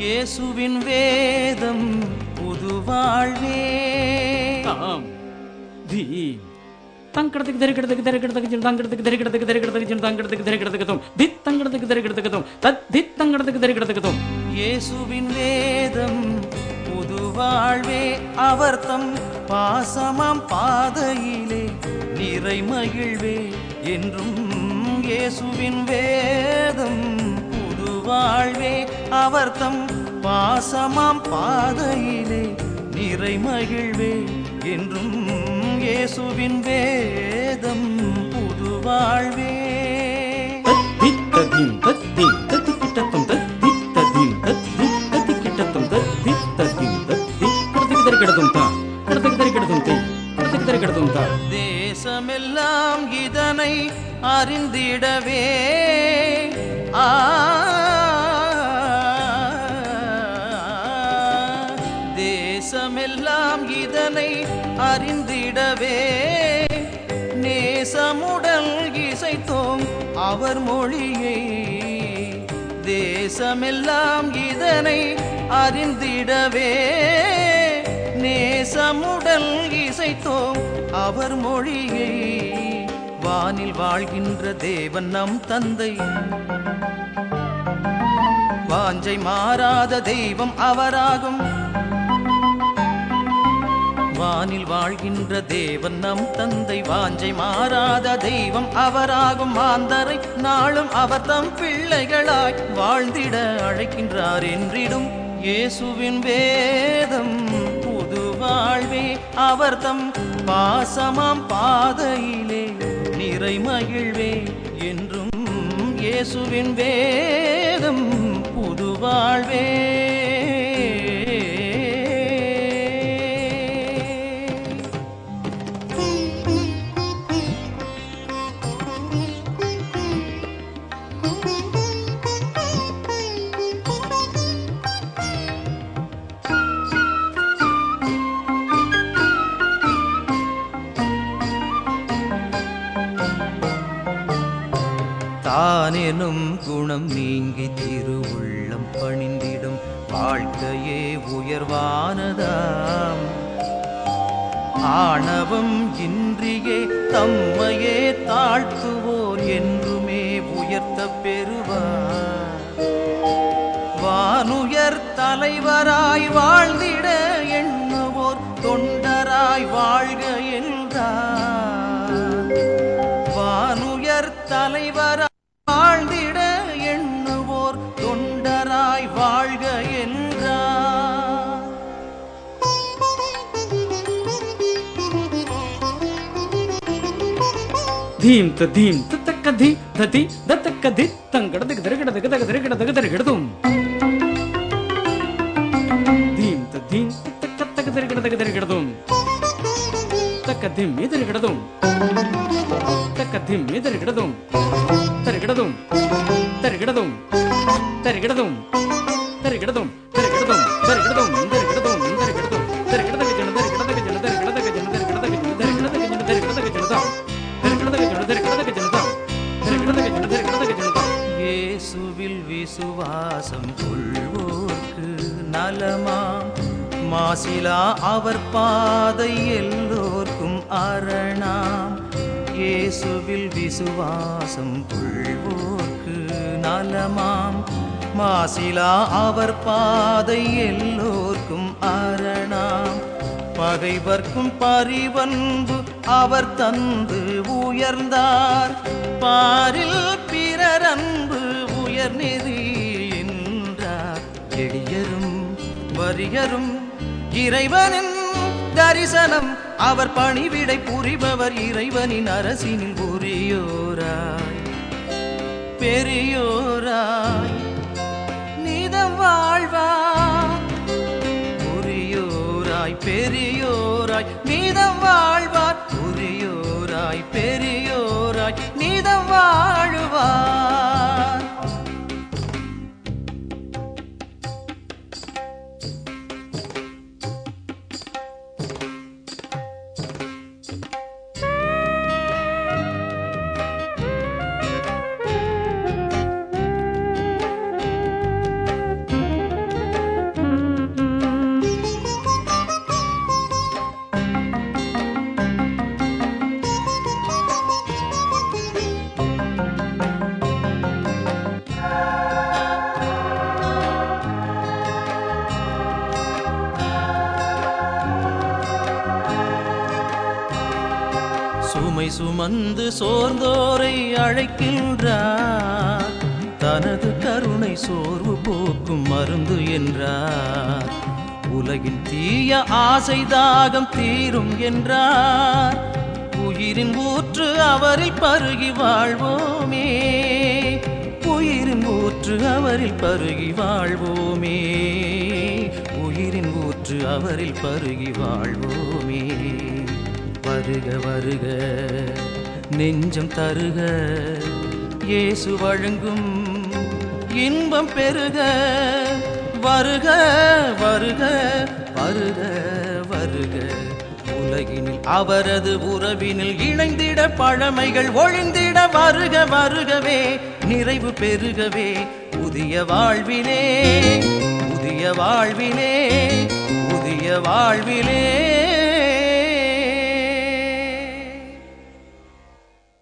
இயேசுவின் வேதம் புது வாழ்வே ஆம் தீம் தங்கடத்துக்கு தெருக்கிடத்துக்கு தெருக்கிடத்துக்கு சின்ன தங்கடத்துக்கு தெருக்கிடத்துக்கு தெருக்கிடத்துக்கு சின்ன தங்கடத்துக்கு தெருக்கிடத்துக்கு தோம் தித் தங்கடத்துக்கு தெருக்கிடத்துக்கு தோம் தத் தித் தங்கடத்துக்கு தெருக்கிடத்துக்கு தோம் இயேசுவின் வேதம் புது வாழ்வே அவர் தம் பாசமாம் பாதையிலே நிறை மகிழ்வே என்றும் இயேசுவின் வேதம் புது வாழ்வே அவர் தம் பாசமாம் பாதையிலே நிறை மகிழ்வே என்றும் இயேசுவின் வேதம் புது வாழ்வே தத் தித் ததீம் தத் தீம் தத் கிட்டத்தும் தத் தித் ததீம் தத் தித் தத் கிட்டத்தும் தத் தித் ததீம் தத் தித் கடத்துக்கு தெருக்கிடத்தும் தா கடத்துக்கு தெருக்கிடத்தும் தீ கடத்துக்கு தெருக்கிடத்தும் தா தேசமெல்லாம் இதனை அறிந்திடவே ஆ தேசமெல்லாம் இதனை அறிந்திடவே நேசமுடல் இசைத்தோம் அவர் மொழியை தேசமெல்லாம் இதனை அறிந்திடவே நேசமுடல் இசைத்தோம் அவர் மொழியை வானில் வாழ்கின்ற தேவன் நம் தந்தை வாஞ்சை மாறாத தெய்வம் அவராகும் வானில் வாழ்கின்ற தேவன் நம் தந்தை வாஞ்சை மாறாத தெய்வம் அவராகும் மாந்தரை நாளும் அவர் தம் பிள்ளைகளாய் வாழ்ந்திட அழைக்கின்றார் என்றிடும் இயேசுவின் வேதம் புது வாழ்வே அவர் தம் பாசமாம் பாதையிலே நிறை மகிழ்வே என்றும் இயேசுவின் வேதம் புது வாழ்வே தானெனும் குணம் நீங்கி திருவுள்ளம் பணிந்திடும் வாழ்க்கையே உயர்வானதாம் ஆணவம் இன்றியே தம்மையே தாழ்த்துவோர் என்றுமே உயர்த்த பெறுவார் வானுயர் தலைவராய் வாழ்ந்திட எண்ணுவோர் தொண்டராய் வாழ்க என்றார் வானுயர் தலைவராய் வாழ்ந்திட எண்ணுவோர் தொண்டராய் வாழ்க என்றார் தீம் ததீம் தத்தக்க தி ததி தத்தக்க தி தங்கடத்துக்கு தெருக்கிடத்துக்கு தக்க தெருக்கிடத்துக்கு தெருக்கிடத்தும் தீம் ததீம் தத்தக்க தக்க தெருக்கிடத்துக்கு தெருக்கிடத்தும் தக்க திம் எதிர்கிடதும் தக்க திம் எதிர்கிடதும் தெருக்கிடதும் தெருக்கிடதும் தெருக்கிடதும் தெருக்கிடதும் தெருக்கிடதும் தெருக்கிடதும் தெருக்கிடதும் தெருக்கிடதும் தெருக்கிடத்துக்கு ஜன தெருக்கிடத்துக்கு ஜன தெருக்கிடத்துக்கு ஜன தெருக்கிடத்துக்கு ஜன தெருக்கிடத்துக்கு ஜன தெருக்கிடத்துக்கு ஜன தெருக்கிடத்துக்கு ஜன தெருக்கிடத்துக்கு ஜன தெருக்கிடத்துக்கு ஜன இயேசுவில் விசுவாசம் கொள்வோர்க்கு நலமாம் மாசிலா அவர் பாதை எல்லோர்க்கும் அரணாம் இயேசுவில் விசுவாசம் கொள்வோர்க்கு நலமாம் மாசிலா அவர் பாதை எல்லோர்க்கும் அரணாம் பகைவர்க்கும் பரிவன்பு அவர் தந்து உயர்ந்தார் பாரில் பிறர் அன்பு உயர்நெறி என்றார் எளியரும் வறியரும் இறைவனின் தரிசனம் அவர் பணிவிடை புரிபவர் இறைவனின் அரசினில் புரியோராய் பெரியோராய் நீதம் வாழ்வார் புரியோராய் பெரியோராய் நீதம் வாழ்வார் புரியோராய் பெரியோராய் நீதம் வாழுவார் சுமை சுமந்து சோர்ந்தோரை அழைக்கின்றார் தனது கருணை சோர்வு போக்கும் மருந்து என்றார் உலகின் தீய ஆசை தாகம் தீரும் என்றார் உயிரின் ஊற்று அவரில் பருகி வாழ்வோமே உயிரின் ஊற்று அவரில் பருகி வாழ்வோமே உயிரின் ஊற்று அவரில் பருகி வாழ்வோமே வருக வருக நெஞ்சம் தருக இயேசு வழங்கும் இன்பம் பெருக வருக வருக வருக வருக உலகினில் அவரது உறவினில் இணைந்திட பழமைகள் ஒழிந்திட வருக வருகவே நிறைவு பெருகவே புதிய வாழ்விலே புதிய வாழ்விலே புதிய வாழ்விலே